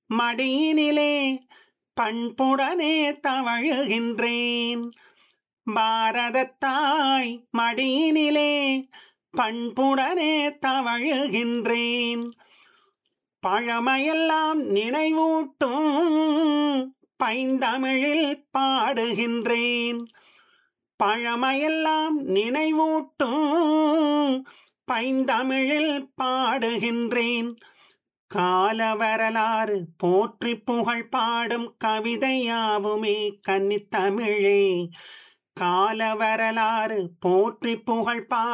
மடியினிலே பண்புடனே தவழுகின்றேன் பாரதத்தாய் மடியினிலே பண்புடனே தவழுகின்றேன் பழமையெல்லாம் நினைவூட்டும் பைந்தமிழில் பாடுகின்றேன் பழமையெல்லாம் நினைவூட்டும் பைந்தமிழில் பாடுகின்றேன் கால வரலாறு போற்றி புகழ் பாடும் கவிதையாவுமே கன்னித்தமிழே கால வரலாறு போற்றி புகழ் பா